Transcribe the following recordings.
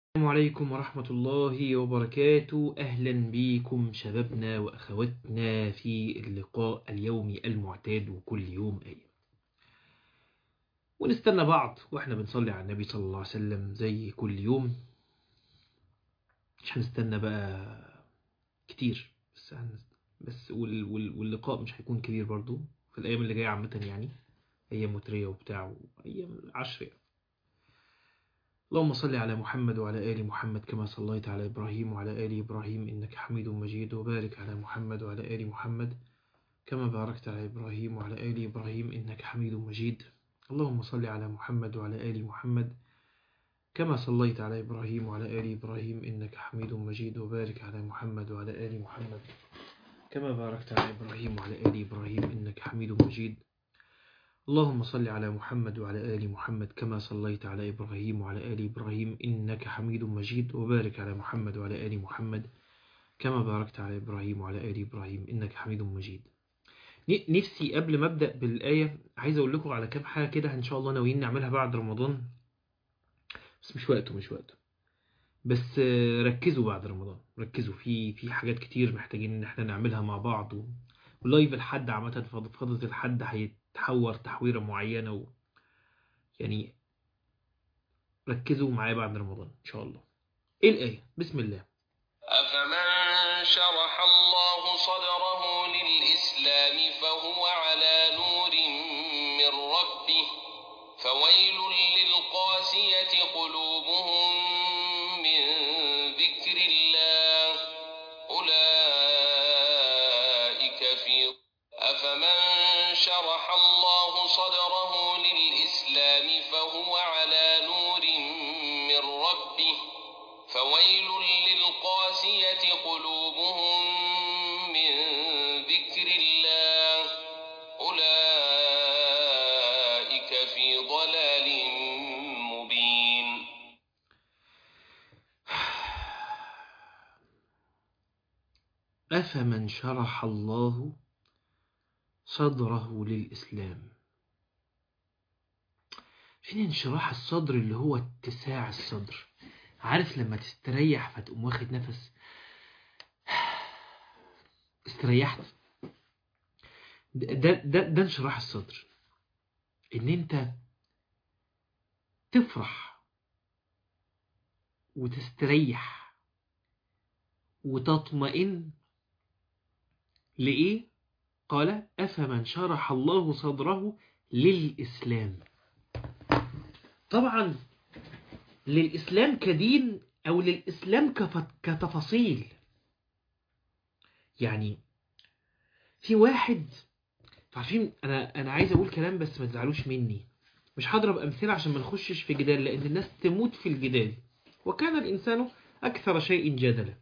السلام عليكم ورحمة الله وبركاته أهلا بكم شبابنا وأخواتنا في اللقاء اليومي المعتاد وكل يوم آية ونستنى بعض وإحنا بنصلي على النبي صلى الله عليه وسلم زي كل يوم مش هنستنى بقى كتير بس هنست... بس وال... وال... واللقاء مش هيكون كبير برضو في الأيام اللي جاية عامة يعني أيام مترية وبتاع وأيام العشر يعني. اللهم صل على محمد وعلى آل محمد كما صليت على إبراهيم وعلى آل إبراهيم إنك حميد مجيد وبارك على محمد وعلى آل محمد كما باركت على إبراهيم وعلى آل إبراهيم إنك حميد مجيد اللهم صل على محمد وعلى آل محمد كما صليت على إبراهيم وعلى آل إبراهيم إنك حميد مجيد وبارك على محمد وعلى آل محمد كما باركت على إبراهيم وعلى آل إبراهيم إنك حميد مجيد اللهم صل على محمد وعلى آل محمد كما صليت على إبراهيم وعلى آل إبراهيم إنك حميد مجيد وبارك على محمد وعلى آل محمد كما باركت على إبراهيم وعلى آل إبراهيم إنك حميد مجيد نفسي قبل ما أبدأ بالآية عايز أقول لكم على كام حاجة كده إن شاء الله ناويين نعملها بعد رمضان بس مش وقته مش وقته بس ركزوا بعد رمضان ركزوا في في حاجات كتير محتاجين إن احنا نعملها مع بعض و... ولايف الحد عامة فضفضة الحد هيتحور تحويرة معينة و... يعني ركزوا معايا بعد رمضان إن شاء الله إيه الآية بسم الله أفمن شرح الله صدره للإسلام فهو على نور من ربه فويل للقاسية قلوبهم من ذكر الله أولئك في أفمن شرح الله صدره للإسلام فهو على نور من ربه فويل للقاسية قلوبهم من ذكر الله أولئك في ضلال مبين أفمن شرح الله صدره للإسلام فين انشراح الصدر اللي هو اتساع الصدر عارف لما تستريح فتقوم واخد نفس استريحت ده ده ده انشراح الصدر ان انت تفرح وتستريح وتطمئن لإيه؟ قال أفمن شرح الله صدره للإسلام طبعا للإسلام كدين أو للإسلام كتفاصيل يعني في واحد عارفين أنا أنا عايز أقول كلام بس ما تزعلوش مني مش هضرب أمثلة عشان ما نخشش في جدال لأن الناس تموت في الجدال وكان الإنسان أكثر شيء جدلا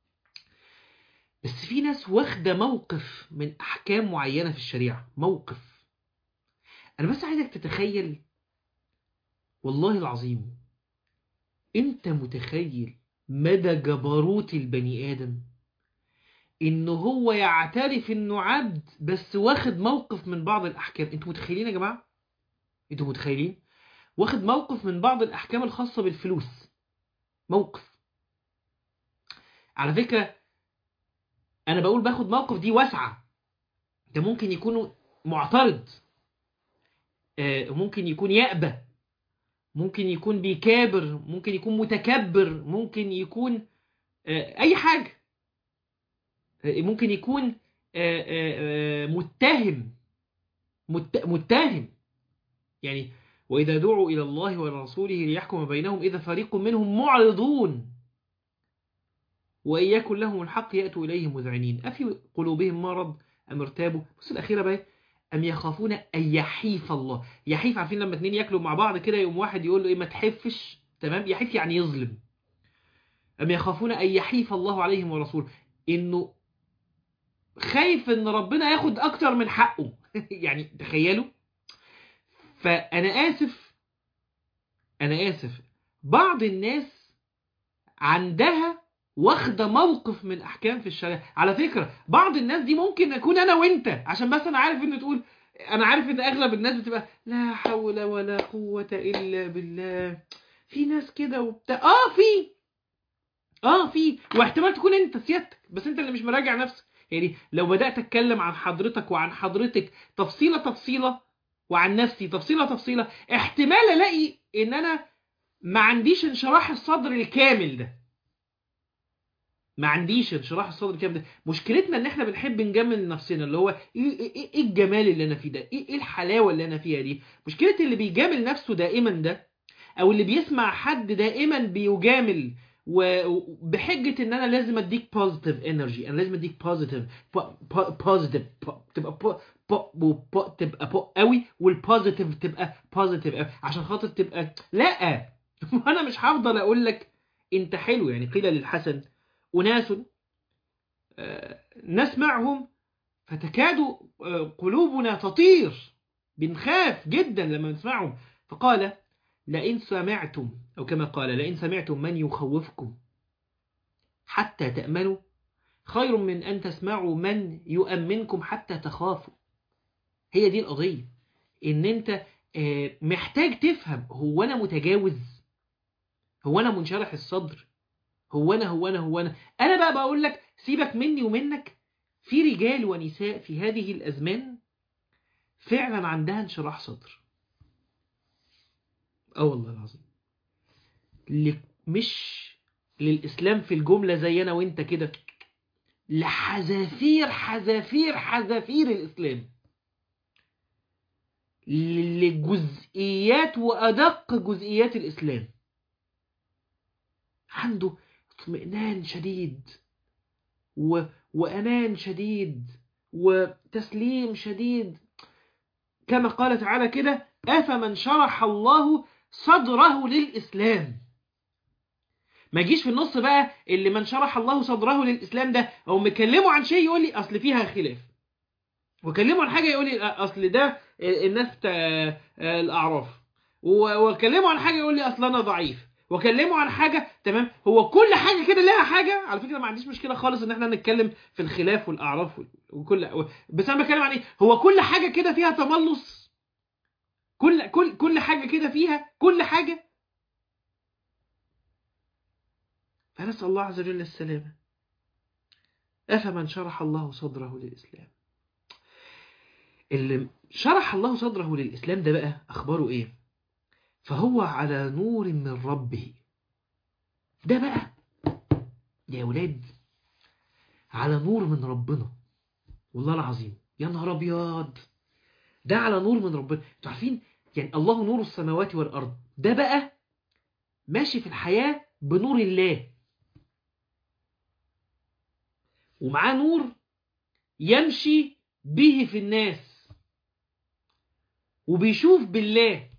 بس في ناس واخدة موقف من أحكام معينة في الشريعة موقف أنا بس عايزك تتخيل والله العظيم أنت متخيل مدى جبروت البني آدم إنه هو يعترف إنه عبد بس واخد موقف من بعض الأحكام أنتوا متخيلين يا جماعة؟ أنتوا متخيلين؟ واخد موقف من بعض الأحكام الخاصة بالفلوس موقف على فكرة انا بقول باخد موقف دي واسعة ده ممكن يكون معترض ممكن يكون يأبى ممكن يكون بيكابر ممكن يكون متكبر ممكن يكون اي حاجة ممكن يكون متهم متهم يعني وإذا دعوا إلى الله ورسوله ليحكم بينهم إذا فريق منهم معرضون وإن يكن لهم الحق يأتوا إليه مذعنين أفي قلوبهم مرض أم ارتابوا بص الأخيرة بقى أم يخافون أن يحيف الله يحيف عارفين لما اتنين ياكلوا مع بعض كده يقوم واحد يقول له إيه ما تحفش تمام يحيف يعني يظلم أم يخافون أن يحيف الله عليهم ورسوله إنه خايف إن ربنا ياخد أكتر من حقه يعني تخيلوا فأنا آسف أنا آسف بعض الناس عندها واخده موقف من احكام في الشريعه على فكره بعض الناس دي ممكن اكون انا وانت عشان بس انا عارف ان تقول انا عارف ان اغلب الناس بتبقى لا حول ولا قوه الا بالله في ناس كده وبتاع اه في اه في واحتمال تكون انت سيادتك بس انت اللي مش مراجع نفسك يعني لو بدات اتكلم عن حضرتك وعن حضرتك تفصيله تفصيله وعن نفسي تفصيله تفصيله احتمال الاقي ان انا ما عنديش انشراح الصدر الكامل ده ما عنديش انشراح الصدر الكامل ده مشكلتنا ان احنا بنحب نجمل نفسنا اللي هو ايه, إيه, إيه الجمال اللي انا فيه ده ايه, إيه الحلاوه اللي انا فيها دي مشكله اللي بيجامل نفسه دائما ده او اللي بيسمع حد دائما بيجامل وبحجه ان انا لازم اديك بوزيتيف انرجي انا لازم اديك بوزيتيف بوزيتيف تبقى بو بو بو تبقى بو قوي والبوزيتيف تبقى بوزيتيف قوي عشان خاطر تبقى لا انا مش هفضل اقول لك انت حلو يعني قيل للحسن اناس آه، نسمعهم فتكاد آه، قلوبنا تطير بنخاف جدا لما نسمعهم فقال لئن سمعتم أو كما قال لئن سمعتم من يخوفكم حتى تأمنوا خير من أن تسمعوا من يؤمنكم حتى تخافوا هي دي القضية إن أنت آه، محتاج تفهم هو أنا متجاوز هو أنا منشرح الصدر هو أنا هو أنا هو أنا أنا بقى بقول لك سيبك مني ومنك في رجال ونساء في هذه الأزمان فعلا عندها انشراح صدر اه والله العظيم ل- مش للإسلام في الجملة زي أنا وأنت كده لحذافير حذافير حذافير الإسلام لجزئيات وأدق جزئيات الإسلام عنده اطمئنان شديد و... وأمان شديد وتسليم شديد كما قال تعالى كده أفمن شرح الله صدره للإسلام ما يجيش في النص بقى اللي من شرح الله صدره للإسلام ده أو مكلمه عن شيء يقول لي أصل فيها خلاف وكلمه عن حاجة يقول لي أصل ده الناس بتاع الأعراف وكلمه عن حاجة يقول لي أصل أنا ضعيف وكلمه عن حاجة تمام هو كل حاجة كده لها حاجة على فكرة ما عنديش مشكلة خالص ان احنا نتكلم في الخلاف والأعراف وكل بس انا بتكلم عن ايه هو كل حاجة كده فيها تملص كل كل كل حاجة كده فيها كل حاجة فنسأل الله عز وجل السلامة أفمن شرح الله صدره للإسلام اللي شرح الله صدره للإسلام ده بقى أخباره إيه فهو على نور من ربه ده بقى يا ولاد على نور من ربنا والله العظيم يا نهار ابيض ده على نور من ربنا انتوا عارفين يعني الله نور السماوات والارض ده بقى ماشي في الحياة بنور الله ومعاه نور يمشي به في الناس وبيشوف بالله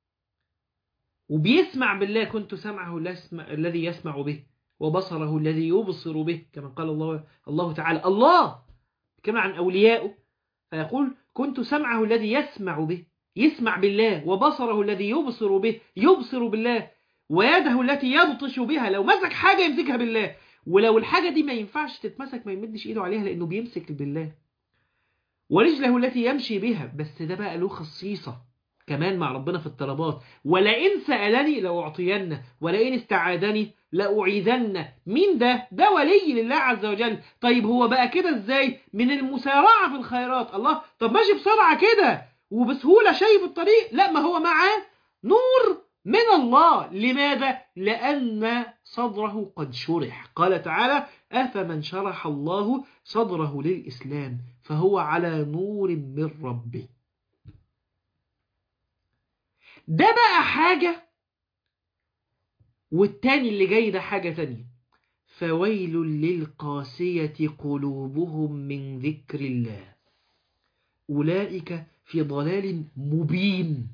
وبيسمع بالله كنت سمعه الذي يسمع به وبصره الذي يبصر به كما قال الله الله تعالى الله كما عن أوليائه فيقول كنت سمعه الذي يسمع به يسمع بالله وبصره الذي يبصر به يبصر بالله ويده التي يبطش بها لو مسك حاجة يمسكها بالله ولو الحاجة دي ما ينفعش تتمسك ما يمدش ايده عليها لأنه بيمسك بالله ورجله التي يمشي بها بس ده بقى له خصيصة كمان مع ربنا في الطلبات ولئن سألني لأعطين ولئن استعاذني لأعيذن مين ده؟ ده ولي لله عز وجل طيب هو بقى كده ازاي؟ من المسارعة في الخيرات الله طب ماشي بسرعة كده وبسهولة شايف الطريق لا ما هو معاه نور من الله لماذا؟ لأن صدره قد شرح قال تعالى أفمن شرح الله صدره للإسلام فهو على نور من ربه ده بقى حاجة والتاني اللي جاي ده حاجة تانية فويل للقاسية قلوبهم من ذكر الله أولئك في ضلال مبين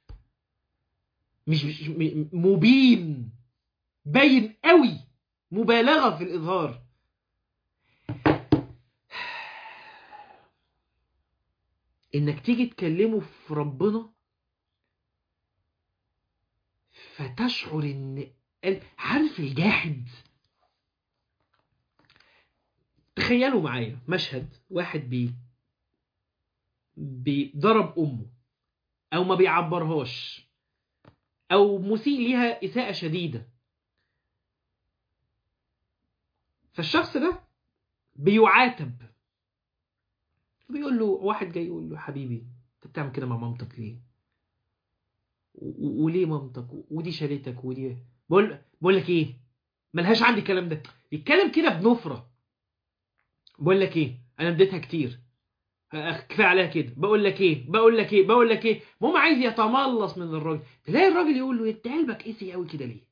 مش, مش مبين باين قوي مبالغة في الإظهار إنك تيجي تكلمه في ربنا فتشعر ان عارف الجاحد تخيلوا معايا مشهد واحد بي بيضرب امه او ما بيعبرهاش او مسيء ليها اساءة شديدة فالشخص ده بيعاتب بيقول له واحد جاي يقول له حبيبي انت بتعمل كده مع مامتك ليه و- و- وليه مامتك ودي شالتك ودي بقول بقول لك ايه ملهاش عندي الكلام ده يتكلم كده بنفره بقول لك ايه انا اديتها كتير أخ- كفايه عليها كده بقول لك ايه بقول لك ايه بقول لك ايه المهم عايز يتملص من الراجل تلاقي الراجل يقول له انت قلبك قاسي قوي كده ليه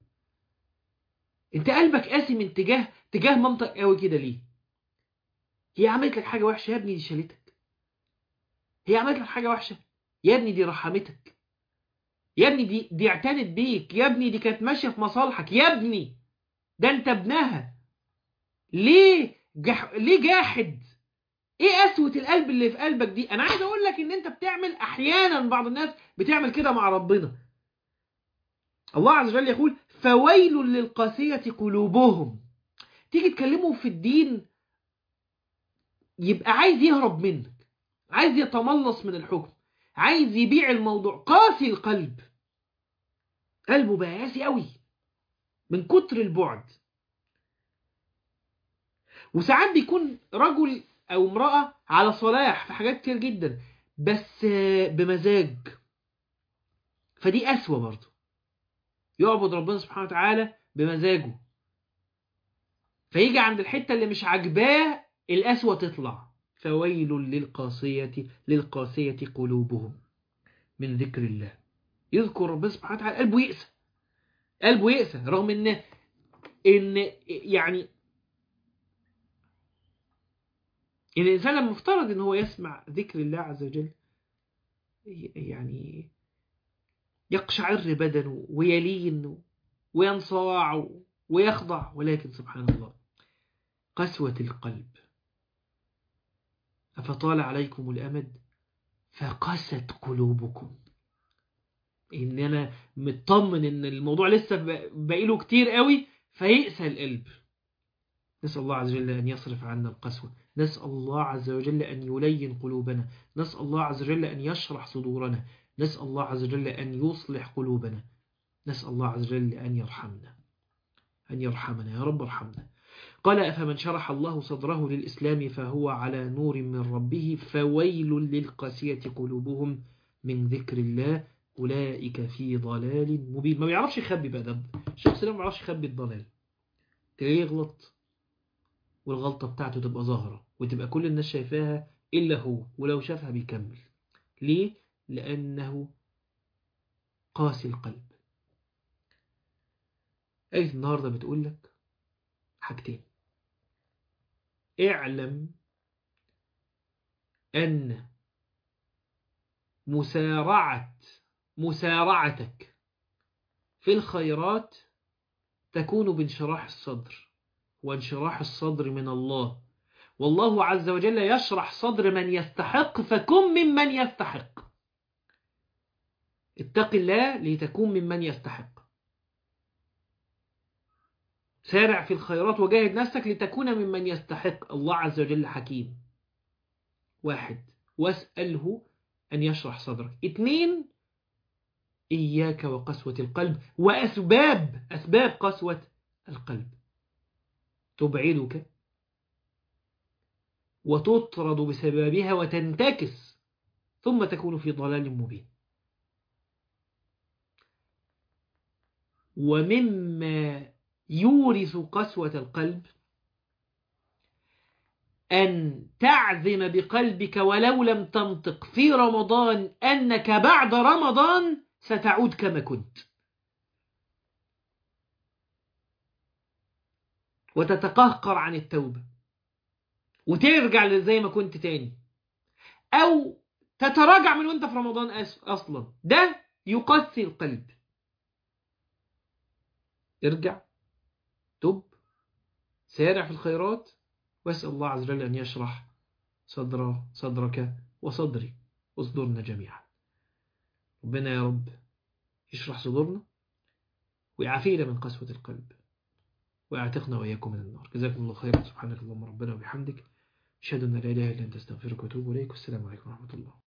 انت قلبك قاسي من تجاه تجاه مامتك قوي كده ليه هي عملت لك حاجه وحشه يا ابني دي شالتك هي عملت لك حاجه وحشه يا ابني دي رحمتك يا ابني دي دي اعتنت بيك يا ابني دي كانت ماشيه في مصالحك يا ابني ده انت ابنها ليه جح... ليه جاحد ايه قسوة القلب اللي في قلبك دي انا عايز اقول لك ان انت بتعمل احيانا بعض الناس بتعمل كده مع ربنا الله عز وجل يقول فويل للقاسية قلوبهم تيجي تكلمه في الدين يبقى عايز يهرب منك عايز يتملص من الحكم عايز يبيع الموضوع قاسي القلب قلبه بقى قاسي قوي من كتر البعد وساعات بيكون رجل او امرأة على صلاح في حاجات كتير جدا بس آه، بمزاج فدي قسوة برضه يعبد ربنا سبحانه وتعالى بمزاجه فيجي عند الحتة اللي مش عاجباه القسوة تطلع فويل للقاسية للقاسية قلوبهم من ذكر الله يذكر ربنا سبحانه وتعالى قلبه يقسى قلبه يقسى رغم ان ان يعني الإنسان لما مفترض إن هو يسمع ذكر الله عز وجل يعني يقشعر بدنه ويلين وينصاع ويخضع ولكن سبحان الله قسوة القلب أفطال عليكم الأمد فقست قلوبكم إن أنا مطمن إن الموضوع لسه باقي له كتير قوي فيقسى القلب نسأل الله عز وجل أن يصرف عنا القسوة نسأل الله عز وجل أن يلين قلوبنا نسأل الله عز وجل أن يشرح صدورنا نسأل الله عز وجل أن يصلح قلوبنا نسأل الله عز وجل أن يرحمنا أن يرحمنا يا رب ارحمنا قال أفمن شرح الله صدره للإسلام فهو على نور من ربه فويل للقاسية قلوبهم من ذكر الله أولئك في ضلال مبين ما بيعرفش يخبي بقى ده الشخص ده ما بيعرفش يخبي الضلال تلاقيه يغلط والغلطة بتاعته تبقى ظاهرة وتبقى كل الناس شايفاها إلا هو ولو شافها بيكمل ليه؟ لأنه قاسي القلب آية النهاردة بتقول لك حاجتين اعلم أن مسارعة مسارعتك في الخيرات تكون بانشراح الصدر وانشراح الصدر من الله والله عز وجل يشرح صدر من يستحق فكن ممن يستحق اتق الله لتكون ممن يستحق سارع في الخيرات وجاهد نفسك لتكون ممن يستحق الله عز وجل حكيم واحد واسأله أن يشرح صدرك اثنين إياك وقسوة القلب وأسباب أسباب قسوة القلب تبعدك وتطرد بسببها وتنتكس ثم تكون في ضلال مبين ومما يورث قسوة القلب أن تعزم بقلبك ولو لم تنطق في رمضان أنك بعد رمضان ستعود كما كنت وتتقهقر عن التوبة وترجع زي ما كنت تاني أو تتراجع من وانت في رمضان أصلا ده يقسي القلب ارجع تب سارع في الخيرات واسأل الله عز وجل أن يشرح صدر صدرك وصدري وصدورنا جميعا ربنا يا رب يشرح صدورنا ويعافينا من قسوة القلب ويعتقنا وإياكم من النار جزاكم الله خيرا سبحانك اللهم ربنا وبحمدك أشهد أن لا إله إلا أنت أستغفرك وأتوب إليك والسلام عليكم ورحمة الله